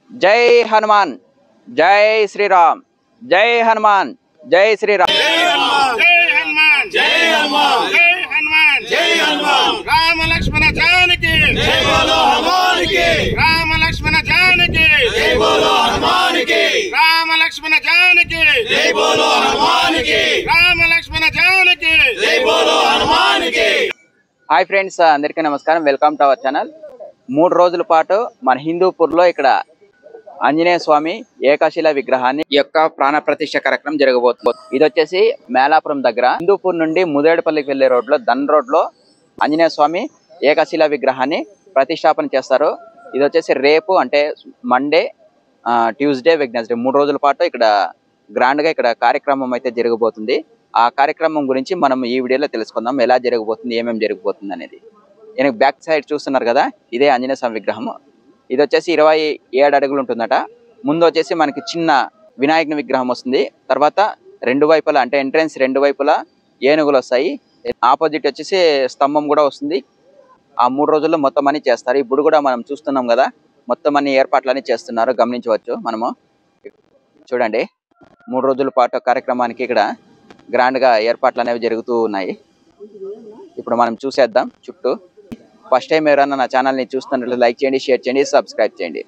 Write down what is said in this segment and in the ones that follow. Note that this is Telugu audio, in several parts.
జై హనుమాన్ జై శ్రీరామ్ జై హనుమాన్ జై శ్రీరామ్ జై హనుమాన్ జై హనుమాన్ జై హనుమాన్ జై హనుమాన్ రామ లక్ష్మణ జానకి జై బోలో హనుమానికి రామ లక్ష్మణ జానకి జై బోలో హనుమానికి రామ లక్ష్మణ జానకి జై బోలో హనుమానికి రామ లక్ష్మణ జానకి జై బోలో హనుమానికి హాయ్ ఫ్రెండ్స్ అందరికీ నమస్కారం వెల్కమ్ టు అవర్ ఛానల్ మూడు రోజుల పాటు మన హిందూపూర్లో ఇక్కడ ఆంజనేయ స్వామి ఏకాశిల విగ్రహాన్ని ఈ యొక్క ప్రాణ ప్రతిష్ఠ కార్యక్రమం జరగబోతుంది ఇది వచ్చేసి మేలాపురం దగ్గర హిందూపూర్ నుండి ముదేడుపల్లికి వెళ్లే రోడ్ లో దన్ రోడ్ లో ఆంజనేయ స్వామి ఏకాశిల విగ్రహాన్ని ప్రతిష్టాపన చేస్తారు ఇది వచ్చేసి రేపు అంటే మండే ట్యూస్డే వెగ్నెస్డే మూడు రోజుల పాటు ఇక్కడ గ్రాండ్ గా ఇక్కడ కార్యక్రమం అయితే జరగబోతుంది ఆ కార్యక్రమం గురించి మనం ఈ వీడియోలో తెలుసుకుందాం ఎలా జరగబోతుంది ఏమేమి జరగబోతుంది అనేది నేను బ్యాక్ సైడ్ చూస్తున్నారు కదా ఇదే ఆంజనేయ స్వామి విగ్రహం ఇది వచ్చేసి ఇరవై ఏడు అడుగులు ఉంటుందట ముందు వచ్చేసి మనకి చిన్న వినాయకుని విగ్రహం వస్తుంది తర్వాత రెండు వైపులా అంటే ఎంట్రన్స్ రెండు వైపులా ఏనుగులు వస్తాయి ఆపోజిట్ వచ్చేసి స్తంభం కూడా వస్తుంది ఆ మూడు రోజుల్లో మొత్తం అన్ని చేస్తారు ఇప్పుడు కూడా మనం చూస్తున్నాం కదా మొత్తం అన్ని ఏర్పాట్లన్నీ చేస్తున్నారు గమనించవచ్చు మనము చూడండి మూడు రోజుల పాటు కార్యక్రమానికి ఇక్కడ గ్రాండ్ గా ఏర్పాట్లు అనేవి జరుగుతూ ఉన్నాయి ఇప్పుడు మనం చూసేద్దాం చుట్టూ ఫస్ట్ టైం ఎవరైనా నా ఛానల్ని చూస్తున్నట్లు లైక్ చేయండి షేర్ చేయండి సబ్స్క్రైబ్ చేయండి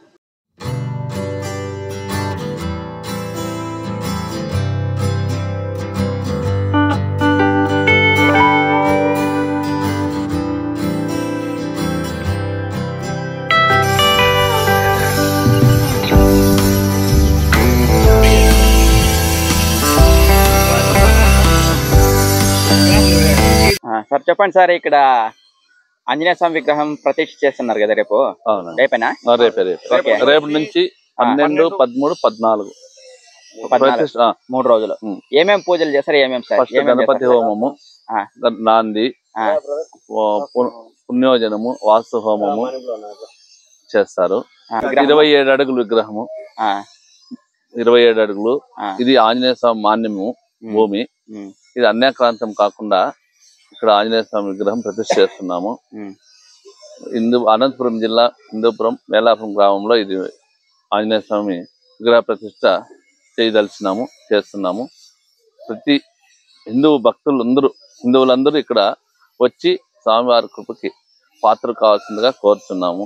ఆ, సార్ చెప్పండి సార్ ఇక్కడ ఆంజనేయ స్వామి విగ్రహం ప్రతిష్ఠ చేస్తున్నారు కదా రేపు అవునండి రేపేనా ఆ, రేపే రేపే ఓకే. రేపు నుంచి పన్నెండు పదమూడు పద్నాలుగు పద్నాలుగు. ప్రతిష్ఠ ఆ, మూడు రోజులు ఉం. ఏమేం పూజలు చేస్తారు ఏమేం సార్ ఫస్ట్ ఏమేం గణపతి చేస్తారు? హోమము ఆ. ద- నాంది ఆ, ఓ, పు- పుణ్యోజనము వాస్తు హోమము చేస్తారు ఆ, విగ్రహం. ఇరవై ఏడు అడుగులు విగ్రహము ఆ, ఇరవై ఏడు అడుగులు ఆ, ఇది ఆంజనేయ స్వామి మాన్యము ఉం, భూమి ఉం, ఇది అన్యాక్రాంతం కాకుండా ఇక్కడ ఆంజనేయ స్వామి విగ్రహం ప్రతిష్ఠ చేస్తున్నాము ఉం. హిందూ అనంతపురం జిల్లా హిందూపురం మేలాపురం గ్రామంలో ఇది ఆంజనేయ స్వామి విగ్రహ ప్రతిష్ట చేయదలిచినాము చేస్తున్నాము ప్రతి హిందూ భక్తులందరూ హిందువులందరూ ఇక్కడ వచ్చి స్వామివారి కృపకి పాత్ర కావాల్సిందిగా కోరుతున్నాము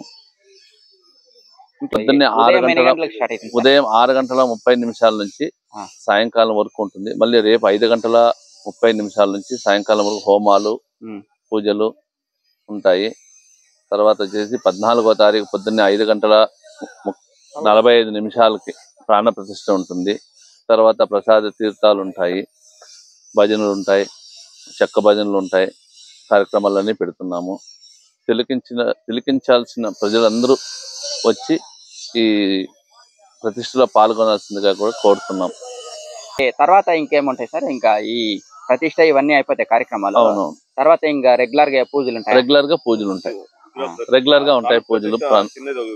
పొద్దున్నే ఆరు ఉదయం ఎన్ని గంటల గంటలకు స్టార్ట్ అవుతుంది సార్? ఉదయం ఆరు గంటల ముప్పై నిమిషాల నుంచి ఆ. సాయంకాలం వరకు ఉంటుంది మళ్ళీ రేపు ఐదు గంటల ముప్పై నిమిషాల నుంచి సాయంకాలం వరకు హోమాలు ఉం. పూజలు ఉంటాయి తర్వాత వచ్చేసి పద్నాలుగో తారీఖు పొద్దున్నే ఐదు గంటల ము- నలభై ఐదు నిమిషాలకి ప్రాణ ప్రతిష్ఠ ఉంటుంది తర్వాత ప్రసాద తీర్థాలు ఉంటాయి భజనలు ఉంటాయి చెక్క భజనలు ఉంటాయి కార్యక్రమాలన్నీ పెడుతున్నాము తిలకించిన తిలకించాల్సిన ప్రజలందరూ వచ్చి ఈ ప్రతిష్టలో పాల్గొనాల్సిందిగా కూడా కోరుతున్నాం ఓకే, తర్వాత ఇంకేముంటాయి సార్ ఇంకా ఈ ప్రతిష్ట ఇవన్నీ అయిపోతాయి కార్యక్రమాలు అవును తర్వాత ఇంకా రెగ్యులర్ గా పూజలు ఉంటాయి రెగ్యులర్ గా పూజలు ఉంటాయి రెగ్యులర్ గా ఉంటాయి పూజలు ప్ర-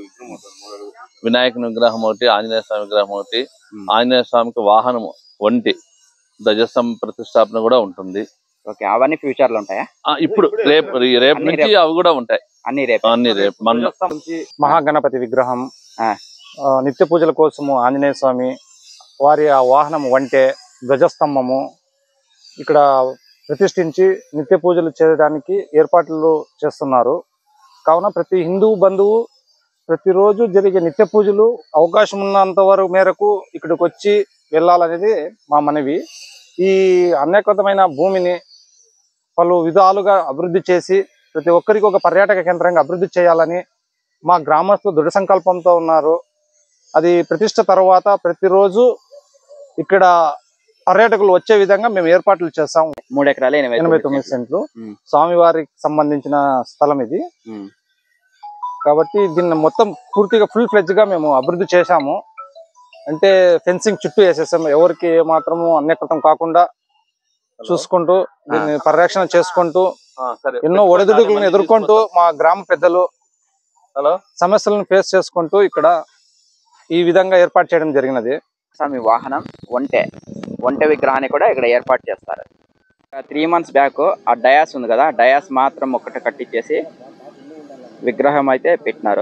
వినాయకుని విగ్రహం ఒకటి ఆంజనేయ స్వామి విగ్రహం ఒకటి ఉం. ఆంజనేయ స్వామికి వాహనం ఒంటి ధ్వజస్తంభ ప్రతిష్టాపన కూడా ఉంటుంది ఓకే అవన్నీ ఫ్యూచర్ లో ఉంటాయా ఆ, ఇప్పుడు రేపు ఈ రేపు అన్ని నుంచి అవి కూడా ఉంటాయి అన్ని రేపు అన్ని రేపు మన మహాగణపతి విగ్రహం ఆ. ఆ, నిత్య పూజల కోసము ఆంజనేయ స్వామి వారి ఆ వాహనం వంటే ధ్వజస్తంభము ఇక్కడ ప్రతిష్ఠించి నిత్య పూజలు చేయడానికి ఏర్పాట్లు చేస్తున్నారు కావున ప్రతి హిందూ బంధువు ప్రతిరోజు జరిగే నిత్య పూజలు అవకాశం ఉన్నంత వరకు మేరకు ఇక్కడికి వచ్చి వెళ్ళాలనేది మా మనవి ఈ అన్యకృతమైన భూమిని పలు విధాలుగా అభివృద్ధి చేసి ప్రతి ఒక్కరికి ఒక పర్యాటక కేంద్రంగా అభివృద్ధి చేయాలని మా గ్రామస్తులు దృఢ సంకల్పంతో ఉన్నారు అది ప్రతిష్ట తర్వాత ప్రతిరోజు ఇక్కడ పర్యాటకులు వచ్చే విధంగా మేము ఏర్పాట్లు చేస్తాం మూడు ఎకరాలు ఎనభై ఎనభై తొమ్మిది తొమ్మిది సెంట్లు ఉమ్. స్వామివారికి సంబంధించిన స్థలం ఇది ఉమ్. కాబట్టి దీన్ని మొత్తం పూర్తిగా ఫుల్ ఫ్లెజ్ గా మేము అభివృద్ధి చేశాము అంటే ఫెన్సింగ్ చుట్టూ వేసేసాము ఎవరికి ఏ మాత్రము అన్యకృతం కాకుండా చూసుకుంటూ దీన్ని పరిరక్షణ చేసుకుంటూ ఎన్నో ఒడిదుడుకులను ఎదుర్కొంటూ మా గ్రామ పెద్దలు హలో సమస్యలను ఫేస్ చేసుకుంటూ ఇక్కడ ఈ విధంగా ఏర్పాటు చేయడం జరిగినది స్వామి వాహనం ఒంటె ఒంటె విగ్రహాన్ని కూడా ఇక్కడ ఏర్పాటు చేస్తారు త్రీ మంత్స్ బ్యాక్ ఆ డయాస్ ఉంది కదా డయాస్ మాత్రం ఒకటి కట్టించేసి విగ్రహం అయితే పెట్టినారు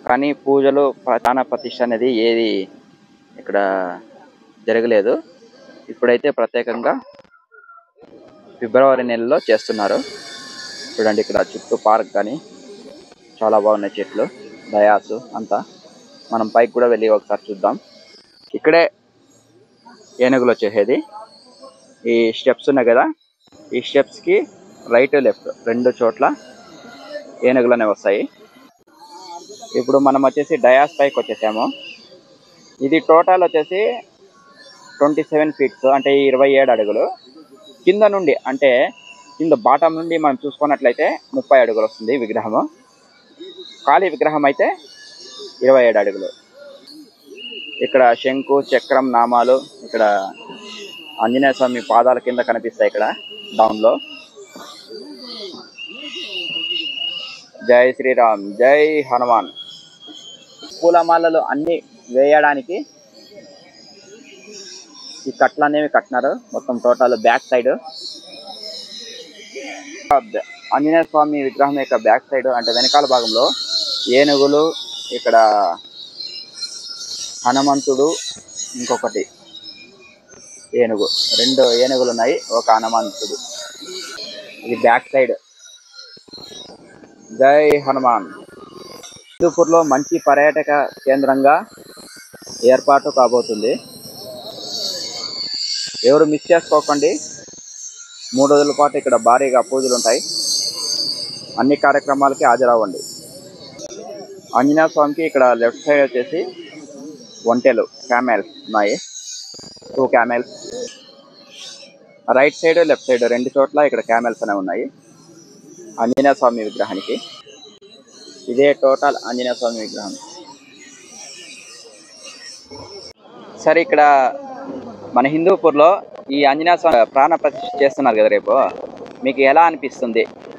కానీ పూజలు ప్రధాన ప్రతిష్ట అనేది ఏది ఇక్కడ జరగలేదు ఇప్పుడైతే ప్రత్యేకంగా ఫిబ్రవరి నెలలో చేస్తున్నారు చూడండి ఇక్కడ చుట్టూ పార్క్ కానీ చాలా బాగున్నాయి చెట్లు దయాసు అంతా మనం పైకి కూడా వెళ్ళి ఒకసారి చూద్దాం ఇక్కడే ఏనుగులు వచ్చేసేది ఈ స్టెప్స్ ఉన్నాయి కదా ఈ స్టెప్స్ కి రైట్ లెఫ్ట్ రెండు చోట్ల ఏనుగులు అనేవి వస్తాయి ఇప్పుడు మనం వచ్చేసి డయాస్ పైకి వచ్చేసాము ఇది టోటల్ వచ్చేసి ట్వంటీ సెవెన్ ఫీట్స్ అంటే ఇరవై ఏడు అడుగులు కింద నుండి అంటే కింద బాటం నుండి మనం చూసుకున్నట్లయితే ముప్పై అడుగులు వస్తుంది విగ్రహము ఖాళీ విగ్రహం అయితే ఇరవై ఏడు అడుగులు ఇక్కడ శంకు చక్రం నామాలు ఇక్కడ ఆంజనేయ స్వామి పాదాల కింద కనిపిస్తాయి ఇక్కడ డౌన్ లో జై శ్రీరామ్ జై హనుమాన్ పూలమాలలు అన్ని వేయడానికి ఈ కట్లు అనేవి కట్టినారు మొత్తం total back side Anjaneya Swamy విగ్రహం యొక్క బ్యాక్ సైడ్ అంటే వెనకాల భాగంలో ఏనుగులు ఇక్కడ హనుమంతుడు ఇంకొకటి ఏనుగు రెండు ఏనుగులు ఉన్నాయి ఒక హనుమంతుడు ఇది బ్యాక్ సైడ్ జై హనుమాన్ హిందూపూర్లో మంచి పర్యాటక కేంద్రంగా ఏర్పాటు కాబోతుంది ఎవరు మిస్ చేసుకోకండి మూడు రోజుల పాటు ఇక్కడ భారీగా పూజలు ఉంటాయి అన్ని కార్యక్రమాలకి హాజరవ్వండి ఆంజనేయ స్వామికి ఇక్కడ లెఫ్ట్ సైడ్ వచ్చేసి ఒంటెలు క్యామెల్స్ ఉన్నాయి two camels right side left side రెండు చోట్ల ఇక్కడ క్యామెల్స్ అనేవి ఉన్నాయి ఆంజనేయ స్వామి విగ్రహానికి ఇదే టోటల్ ఆంజనేయ స్వామి విగ్రహం సరే ఇక్కడ మన హిందూపూర్లో ఈ ఆంజనేయ స్వామి ప్రాణ ప్రతిష్ఠ చేస్తున్నారు కదా రేపు మీకు ఎలా అనిపిస్తుంది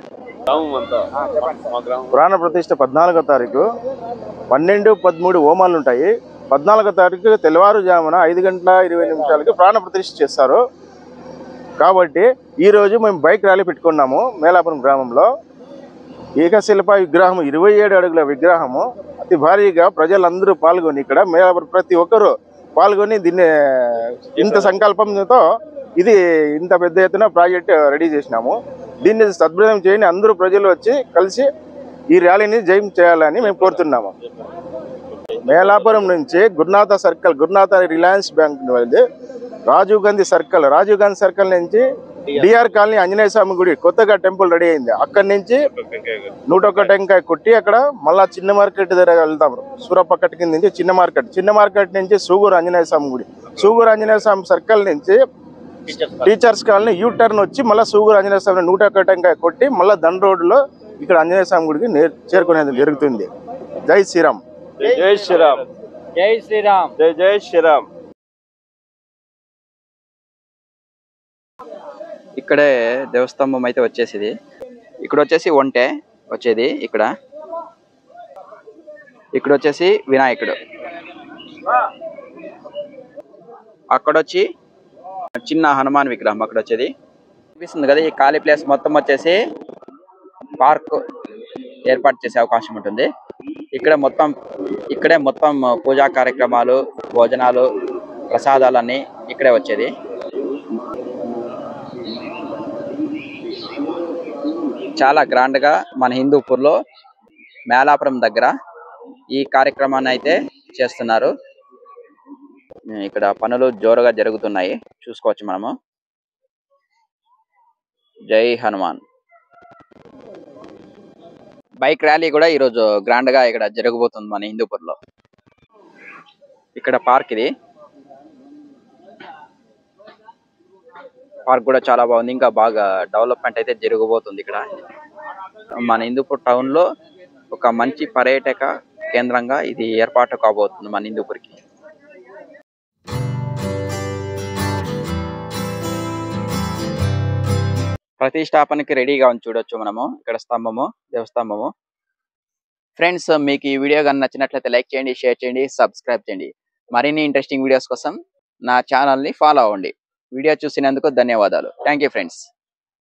పురాణ ప్రతిష్ట పద్నాలుగో తారీఖు పన్నెండు పదమూడు హోమాలు ఉంటాయి పద్నాలుగో తారీఖు తెల్లవారుజామున ఐదు గంటల ఇరవై నిమిషాలకి ప్రాణ ప్రతిష్ఠ చేస్తారు కాబట్టి ఈ రోజు మేము బైక్ ర్యాలీ పెట్టుకున్నాము మేలాపురం గ్రామంలో ఏకశిల్ప విగ్రహం ఇరవై ఏడు అడుగుల విగ్రహము అతి భారీగా ప్రజలందరూ పాల్గొని ఇక్కడ మేలాపురం ప్రతి ఒక్కరూ పాల్గొని దీన్ని ఇంత సంకల్పంతో ఇది ఇంత పెద్ద ఎత్తున ప్రాజెక్ట్ రెడీ చేసినాము దీన్ని సద్భుతం చేయని అందరూ ప్రజలు వచ్చి కలిసి ఈ ర్యాలీని జయం చేయాలని మేము కోరుతున్నాము మేలాపురం నుంచి Gurunatha circle Gurunatha Reliance bank వెళ్ళి రాజీవ్ గాంధీ సర్కిల్ రాజీవ్ గాంధీ సర్కిల్ నుంచి డిఆర్ కాలనీ ఆంజనేయ స్వామి గుడి కొత్తగా టెంపుల్ రెడీ అయింది అక్కడి నుంచి నూట ఒక్క టెంకాయ కొట్టి అక్కడ మళ్ళా చిన్న మార్కెట్ దగ్గర వెళ్తాం సూరపక్కట కింద నుంచి చిన్న మార్కెట్ చిన్న మార్కెట్ నుంచి సూగూరు ఆంజనేయ స్వామి గుడి సూగూరు ఆంజనేయ స్వామి సర్కిల్ నుంచి టీచర్స్ కాలనీ యూ టర్న్ వచ్చి మళ్ళీ సూగూరు ఆంజనేయ స్వామి నూట ఒక్క టెంకాయ కొట్టి మళ్ళీ దండ రోడ్డులో ఇక్కడ ఆంజనేయ స్వామి గుడికి నేర్- చేరుకునేది జరుగుతుంది జై శ్రీరామ్ జై శ్రీరామ్ జై శ్రీరామ్ జై జై శ్రీరామ్ ఇక్కడే దేవస్తంభం అయితే వచ్చేసింది ఇక్కడ వచ్చేసి ఒంటె వచ్చేది ఇక్కడ ఇక్కడ వచ్చేసి వినాయకుడు అక్కడ వచ్చి చిన్న హనుమాన్ విగ్రహం అక్కడ వచ్చేది కనిపిస్తుంది కదా ఈ ఖాళీ ప్లేస్ మొత్తం వచ్చేసి పార్క్ ఏర్పాటు చేసే అవకాశం ఉంటుంది ఇక్కడ మొత్తం ఇక్కడే మొత్తం పూజా కార్యక్రమాలు భోజనాలు ప్రసాదాలన్నీ ఇక్కడే వచ్చేది చాలా గ్రాండ్ గా మన హిందూపూర్ లో మేలాపురం దగ్గర ఈ కార్యక్రమాన్ని అయితే చేస్తున్నారు ఇక్కడ పనులు జోరుగా జరుగుతున్నాయి చూసుకోవచ్చు మనము జై హనుమాన్ బైక్ ర్యాలీ కూడా ఈరోజు గ్రాండ్ గా ఇక్కడ జరగబోతుంది మన హిందూపూర్ లో ఇక్కడ పార్క్ ఇది పార్క్ కూడా చాలా బాగుంది ఇంకా బాగా డెవలప్మెంట్ అయితే జరగబోతుంది ఇక్కడ మన హిందూపూర్ టౌన్ లో ఒక మంచి పర్యాటక కేంద్రంగా ఇది ఏర్పాటు కాబోతుంది మన హిందూపూర్కి ప్రతిష్టాపనకి రెడీగా ఉంది చూడొచ్చు మనము ఇక్కడ స్తంభము దేవస్తంభము ఫ్రెండ్స్ మీకు ఈ వీడియో కానీ నచ్చినట్లయితే లైక్ చేయండి షేర్ చేయండి సబ్స్క్రైబ్ చేయండి మరిన్ని ఇంట్రెస్టింగ్ వీడియోస్ కోసం నా ఛానల్ని ఫాలో అవ్వండి వీడియో చూసినందుకు ధన్యవాదాలు థ్యాంక్ యూ ఫ్రెండ్స్